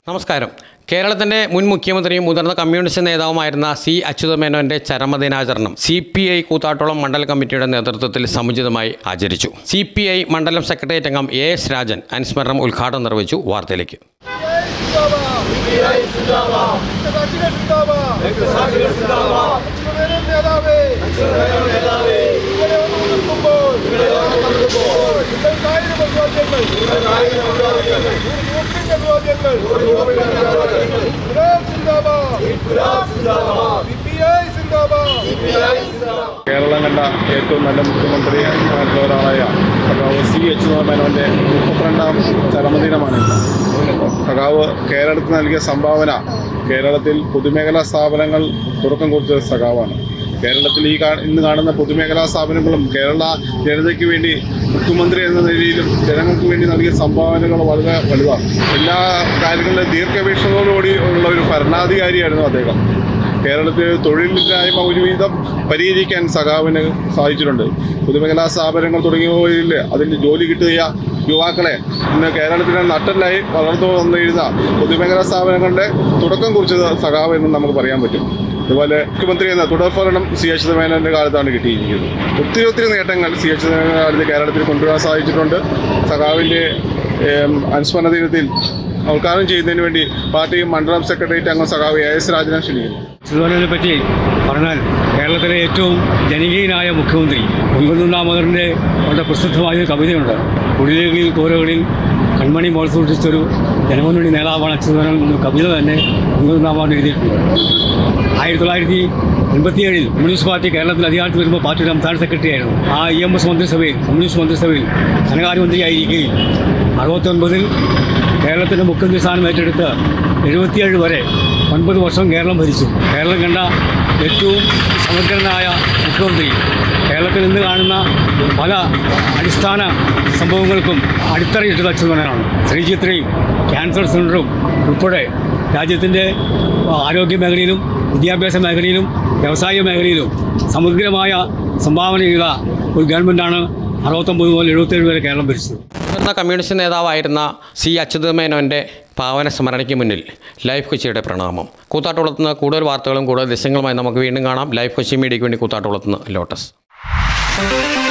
നമസ്കാരം കേരളത്തിന്റെ മുൻ മുഖ്യമന്ത്രിയും മുതിർന്ന കമ്മ്യൂണിസ്റ്റ് നേതാവുമായിരുന്ന സി അച്യുതമേനോന്റെ ചരമദിനാചരണം സി പി ഐ കൂത്താട്ടോളം മണ്ഡല കമ്മിറ്റിയുടെ നേതൃത്വത്തിൽ സമുചിതമായി ആചരിച്ചു സി പി ഐ മണ്ഡലം സെക്രട്ടേറിയറ്റ് അംഗം എ എസ് രാജൻ അനുസ്മരണം ഉദ്ഘാടനം നിർവഹിച്ചു വാർത്തയിലേക്ക് കേരളം കണ്ട ഏറ്റവും നല്ല മുഖ്യമന്ത്രി ആയിട്ടുള്ള ഒരാളായ സഖാവ് സി എച്ച് മേനോന്റെ മുപ്പത്തിരണ്ടാം ചരമദിനമാണ് ഇന്ന്. സഖാവ് കേരളത്തിന് നൽകിയ സംഭാവന കേരളത്തിൽ പൊതുമേഖലാ സ്ഥാപനങ്ങൾ തുടക്കം കുറിച്ച സഖാവാണ് കേരളത്തിൽ ഈ കാ- ഇന്ന് കാണുന്ന പൊതുമേഖലാ സ്ഥാപനങ്ങളും കേരള ജനതയ്ക്ക് വേണ്ടി മുഖ്യമന്ത്രി എന്ന നിലയിലും ജനങ്ങൾക്ക് വേണ്ടി നൽകിയ സംഭാവനകൾ വളരെ വലുതാണ് എല്ലാ കാര്യങ്ങളിലും ദീർഘവീക്ഷണത്തോടുകൂടി ഉള്ള ഒരു ഭരണാധികാരിയായിരുന്നു അദ്ദേഹം കേരളത്തിൽ തൊഴിലില്ലായ്മ ഒരുവിധം പരിഹരിക്കാൻ സഖാവിന് സാധിച്ചിട്ടുണ്ട് പൊതുമേഖലാ സ്ഥാപനങ്ങൾ തുടങ്ങിയവയിൽ അതിൽ ജോലി കിട്ടിയ യുവാക്കളെ ഇന്ന് കേരളത്തിലെ നട്ടലായി വളർന്നു വന്നിരുന്ന പൊതുമേഖലാ സ്ഥാപനങ്ങളുടെ തുടക്കം കുറിച്ചത് സഖാവ് എന്ന് നമുക്ക് പറയാൻ പറ്റും അതുപോലെ മുഖ്യമന്ത്രി എന്ന തുടർഭരണം സി എച്ച് മേനോന്റെ കാലത്താണ് കിട്ടിയിരിക്കുന്നത് ഒത്തിരി ഒത്തിരി നേട്ടങ്ങൾ സി എച്ച് മേനോന്റെ കാലത്ത് കേരളത്തിൽ കൊണ്ടുവരാൻ സാധിച്ചിട്ടുണ്ട് സഖാവിൻ്റെ ഏം, അനുസ്മരണ ദിനത്തിൽ ഉദ്ഘാടനം ചെയ്യുന്നതിന് വേണ്ടി പാർട്ടി മണ്ഡലം സെക്രട്ടേറിയറ്റ് അംഗം സഖാവ് എ എസ് രാജനെ ക്ഷണിക്കുന്നു സുധാകരനെ പറ്റി പറഞ്ഞാൽ കേരളത്തിലെ ഏറ്റവും ജനകീയനായ മുഖ്യമന്ത്രി ഒൻപതാമകറിൻ്റെ വളരെ പ്രസിദ്ധമായ ഒരു കവിതയുണ്ട് കുടിലുകളിൽ കോരകളിൽ കൺമണി മോൾ സൂക്ഷിച്ചൊരു ജനമുന്നണി നേതാവാണ് അച്യുതൻ എന്ന കവിത തന്നെ ഒൻപതാമത് എഴുതിയിട്ടുണ്ട് ആയിരത്തി തൊള്ളായിരത്തി എൺപത്തിയേഴിൽ കമ്മ്യൂണിസ്റ്റ് പാർട്ടി കേരളത്തിൽ അധികാരത്തിൽ വരുമ്പോൾ പാർട്ടിയുടെ സംസ്ഥാന സെക്രട്ടറി ആയിരുന്നു ആ ഇ എം എസ് മന്ത്രിസഭയിൽ കമ്മ്യൂണിസ്റ്റ് മന്ത്രിസഭയിൽ ധനകാര്യമന്ത്രിയായിരിക്കുകയും അറുപത്തൊൻപതിൽ കേരളത്തിൻ്റെ മുഖ്യമന്ത്രി സ്ഥാനം ഏറ്റെടുത്ത് എഴുപത്തിയേഴ് വരെ ഒൻപത് വർഷം കേരളം ഭരിച്ചു കേരളം കണ്ട ഏറ്റവും സമഗ്രനായ മുഖ്യമന്ത്രി കേരളത്തിൽ ഇന്ന് കാണുന്ന പല അടിസ്ഥാന സംഭവങ്ങൾക്കും അടിത്തറയിട്ടത് അച്യുതനാണ് ശ്രീചിത്രയും ക്യാൻസർ സെൻ്ററും ഉൾപ്പെടെ രാജ്യത്തിൻ്റെ ആരോഗ്യ മേഖലയിലും വിദ്യാഭ്യാസ മേഖലയിലും വ്യവസായ മേഖലയിലും സമഗ്രമായ സംഭാവന ചെയ്ത ഒരു ഗവൺമെൻറ്റാണ് അറുപത്തൊമ്പത് മുതൽ എഴുപത്തേഴ് വരെ കേരളം ഭരിച്ചത് മുതിർന്ന കമ്മ്യൂണിസ്റ്റ് നേതാവായിരുന്ന സി അച്യുതമേനോന്റെ പാവന സ്മരണയ്ക്ക് മുന്നിൽ ലൈഫ് കൊച്ചിയുടെ പ്രണാമം കൂത്താട്ടുകുളത്തുനിന്ന് കൂടുതൽ വാർത്തകളും കൂടുതൽ ദൃശ്യങ്ങളുമായി നമുക്ക് വീണ്ടും കാണാം ലൈഫ് കൊച്ചി മീഡിയയ്ക്ക് വേണ്ടി കൂത്താട്ടുകുളത്തുനിന്ന് ലോട്ടസ്